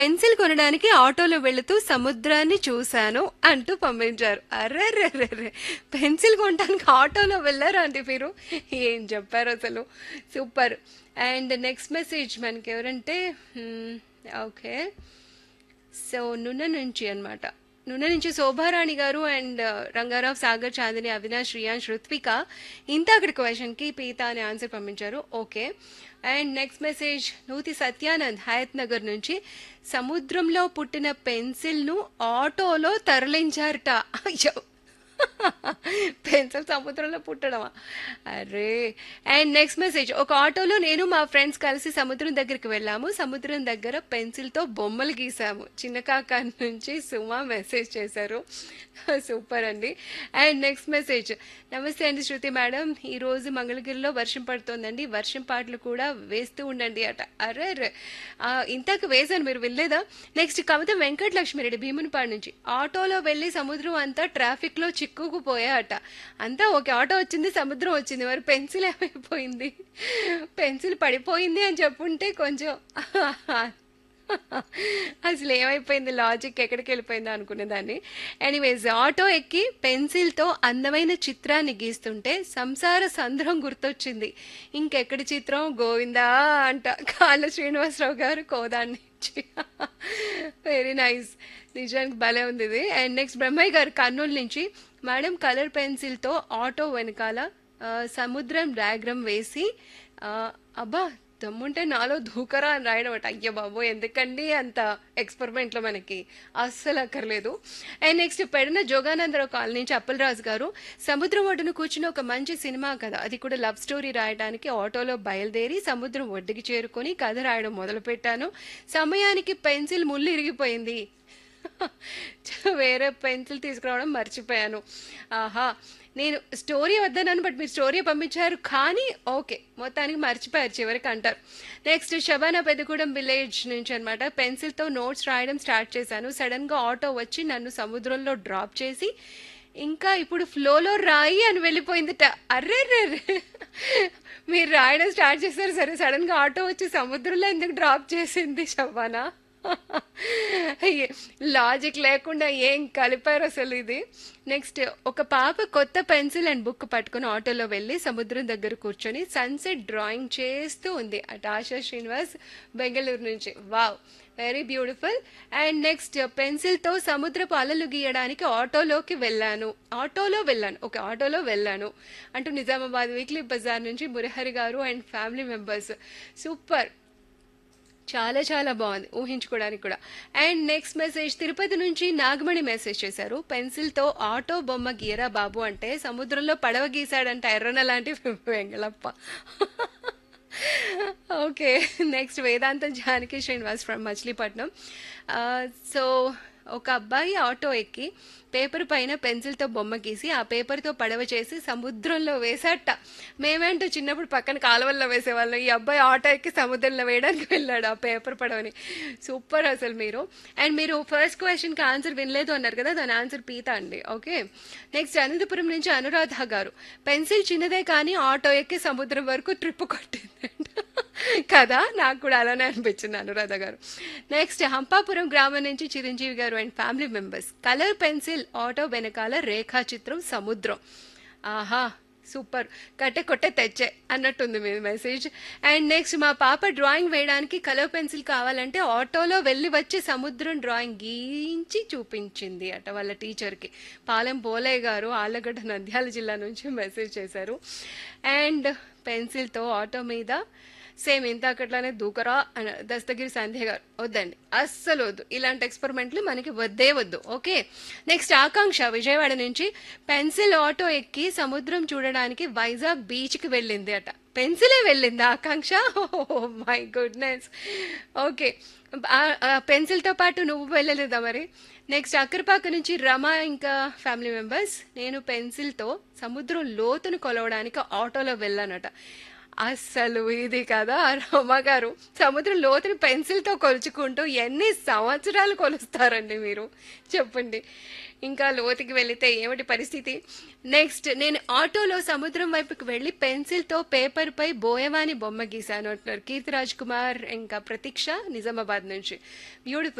pencil కొనడానికి ఆటోలో వెళుతూ సముద్రాన్ని చూశాను అంటూ పంపించారు అర్రెర్రెర్రెర్రె పెన్సిల్ కొనడానికి ఆటోలో వెళ్ళారా అండి మీరు ఏం చెప్పారు అసలు సూపర్ అండ్ నెక్స్ట్ మెసేజ్ మనకి ఎవరంటే హ్మ్, ఓకే సో నున్న నుంచి అన్నమాట నున్న నుంచి శోభారాణి గారు అండ్ రంగారావు సాగర్ చాందిని అవినాష్ రియాన్స్ రుత్విక ఇంత అక్కడి క్వశ్చన్కి పీత అనే ఆన్సర్ పంపించారు okay and next message Nuthi Satyanand Hayathnagar నుంచి సముద్రంలో పుట్టిన పెన్సిల్ను ఆటోలో తరలించారట అయ్యో పెన్సిల్ సముద్రంలో పుట్టడమా అరే అండ్ నెక్స్ట్ మెసేజ్ ఒక ఆటోలో నేను మా ఫ్రెండ్స్ కలిసి సముద్రం దగ్గరికి వెళ్ళాము సముద్రం దగ్గర పెన్సిల్తో బొమ్మలు గీసాము చిన్న కాకా నుంచి సుమా మెసేజ్ చేశారు సూపర్ అండి అండ్ నెక్స్ట్ మెసేజ్ నమస్తే అండి శృతి మేడం ఈరోజు మంగళగిరిలో వర్షం పడుతోందండి వర్షం పాటలు కూడా వేస్తూ ఉండండి అట అరే అరే ఆ, ఇంతకు వేశాను మీరు వెళ్ళలేదా నెక్స్ట్ కవిత వెంకట లక్ష్మిరెడ్డి భీమునిపాడు నుంచి ఆటోలో వెళ్ళి సముద్రం అంతా ట్రాఫిక్లో చిక్కుకుపోయాట అంతా ఒక ఆటో వచ్చింది సముద్రం వచ్చింది మరి పెన్సిల్ ఏమైపోయింది పెన్సిల్ పడిపోయింది అని చెప్పుంటే కొంచెం అసలు ఏమైపోయింది లాజిక్ ఎక్కడికి వెళ్ళిపోయిందో అనుకునేదాన్ని ఎనీవేస్ ఆటో ఎక్కి పెన్సిల్తో అందమైన చిత్రాన్ని గీస్తుంటే సంసార సంద్రం గుర్తొచ్చింది ఇంకెక్కడి చిత్రం గోవిందా అంట కాళ్ళ శ్రీనివాసరావు గారు కోదాన్ని నుంచి వెరీ నైస్ నిజానికి భలే ఉంది ఇది అండ్ నెక్స్ట్ బ్రహ్మయ్య గారు కర్నూలు నుంచి మేడం కలర్ పెన్సిల్తో ఆటో వెనకాల ఆ, సముద్రం డయాగ్రామ్ వేసి ఆ, అబ్బా దమ్ముంటే నాలో దూకరా అని రాయడం అట అయ్య బాబు ఎందుకండి అంత ఎక్స్పెరిమెంట్లో మనకి అస్సలు అక్కర్లేదు అండ్ నెక్స్ట్ పెడిన జోగానందరావు కాలనీ నుంచి అప్పలరాజు గారు సముద్రం ఒడ్డున కూర్చుని ఒక మంచి సినిమా కథ అది కూడా లవ్ స్టోరీ రాయడానికి ఆటోలో బయలుదేరి సముద్రం ఒడ్డుకి చేరుకొని కథ రాయడం మొదలుపెట్టాను సమయానికి పెన్సిల్ ముళ్ళు ఇరిగిపోయింది వేరే పెన్సిల్ తీసుకురావడం మర్చిపోయాను ఆహా నేను స్టోరీ వద్దన్నాను బట్ మీరు స్టోరీ పంపించారు కానీ ఓకే మొత్తానికి మర్చిపోయారు చివరికి అంటారు నెక్స్ట్ శబానా పెద్దగూడెం విలేజ్ నుంచి అనమాట పెన్సిల్తో నోట్స్ రాయడం స్టార్ట్ చేశాను సడన్గా ఆటో వచ్చి నన్ను సముద్రంలో డ్రాప్ చేసి ఇంకా ఇప్పుడు ఫ్లోలో రాయి అని వెళ్ళిపోయిందిట అర్రే మీరు రాయడం స్టార్ట్ చేశారు సరే సడన్గా ఆటో వచ్చి సముద్రంలో ఎందుకు డ్రాప్ చేసింది శబానా అయ్యే, లాజిక్ లేకుండా ఏం కలిపారు అసలు ఇది నెక్స్ట్ ఒక పాప కొత్త పెన్సిల్ అండ్ బుక్ పట్టుకుని ఆటోలో వెళ్ళి సముద్రం దగ్గర కూర్చొని సన్సెట్ డ్రాయింగ్ చేస్తూ ఉంది అటు ఆశా శ్రీనివాస్ బెంగళూరు నుంచి wow very beautiful and next పెన్సిల్తో సముద్రపు అలలు గీయడానికి ఆటోలోకి వెళ్ళాను ఆటోలో వెళ్ళాను ఓకే ఆటోలో వెళ్ళాను అంటూ నిజామాబాద్ వీక్లీ బజార్ నుంచి మురహరి గారు అండ్ ఫ్యామిలీ మెంబర్స్ సూపర్ చాలా చాలా బాగుంది ఊహించుకోవడానికి కూడా అండ్ నెక్స్ట్ మెసేజ్ తిరుపతి నుంచి నాగమణి మెసేజ్ చేశారు పెన్సిల్తో ఆటో బొమ్మ గీయరా బాబు అంటే సముద్రంలో పడవ గీశాడంట ఎర్రన లాంటి వెంగళప్ప okay next Vedantam Janaki Srinivas from Machilipatnam so ఒక అబ్బాయి ఆటో ఎక్కి పేపర్ పైన పెన్సిల్తో బొమ్మ గీసి ఆ పేపర్తో పడవ చేసి సముద్రంలో వేసాట మేమేంటో చిన్నప్పుడు పక్కన కాలువల్లో వేసేవాళ్ళం ఈ అబ్బాయి ఆటో ఎక్కి సముద్రంలో వేయడానికి వెళ్ళాడు ఆ పేపర్ పడవని సూపర్ అసలు మీరు అండ్ మీరు ఫస్ట్ క్వశ్చన్కి ఆన్సర్ వినలేదు అన్నారు కదా దాని ఆన్సర్ పీత అండి ఓకే నెక్స్ట్ అనంతపురం నుంచి అనురాధ గారు పెన్సిల్ చిన్నదే కానీ ఆటో ఎక్కి సముద్రం వరకు ట్రిప్ కొట్టిందంట కదా నాకు కూడా అలానే అనిపించింది అనురాధ గారు నెక్స్ట్ హంపాపురం గ్రామం నుంచి Chiranjeevi garu and family members colour pencil auto వెనకాల రేఖా చిత్రం సముద్రం ఆహా సూపర్ కట్టె కొట్టే తెచ్చే అన్నట్టుంది మీ మెసేజ్ అండ్ నెక్స్ట్ మా పాప డ్రాయింగ్ వేయడానికి కలర్ పెన్సిల్ కావాలంటే ఆటోలో వెళ్ళి వచ్చి సముద్రం డ్రాయింగ్ గీయించి చూపించింది అట వాళ్ళ టీచర్కి పాలెం పోలయ్య గారు ఆళ్ళగడ్డ నంద్యాల జిల్లా నుంచి మెసేజ్ చేశారు అండ్ పెన్సిల్తో ఆటో మీద సేమ్ ఇంత అక్కట్లానే దూకరా అని దస్తగిరి సంధ్య గారు వద్దండి అస్సలు వద్దు ఇలాంటి ఎక్స్పెరిమెంట్లు మనకి వద్దే వద్దు ఓకే నెక్స్ట్ ఆకాంక్ష విజయవాడ నుంచి పెన్సిల్ ఆటో ఎక్కి సముద్రం చూడడానికి వైజాగ్ బీచ్కి వెళ్ళింది అట పెన్సిలే వెళ్ళింది Akanksha oh my goodness okay పెన్సిల్తో పాటు నువ్వు వెళ్ళలేదా మరి నెక్స్ట్ అక్కరపాక నుంచి రమ ఇంకా ఫ్యామిలీ మెంబర్స్ నేను పెన్సిల్తో సముద్రం లోతును కొలవడానికి ఆటోలో వెళ్ళానట అస్సలు ఇది కదా రమ గారు సముద్రం లోతుని పెన్సిల్తో కొలుచుకుంటూ ఎన్ని సంవత్సరాలు కొలుస్తారండి మీరు చెప్పండి ఇంకా లోతుకి వెళితే ఏమిటి పరిస్థితి నెక్స్ట్ నేను ఆటోలో సముద్రం వైపుకి వెళ్ళి పెన్సిల్తో పేపర్పై బోయవాని బొమ్మ గీశాను అంటున్నారు కీర్తిరాజ్ కుమార్ ఇంకా ప్రతీక్ష నిజామాబాద్ నుంచి బ్యూటిఫుల్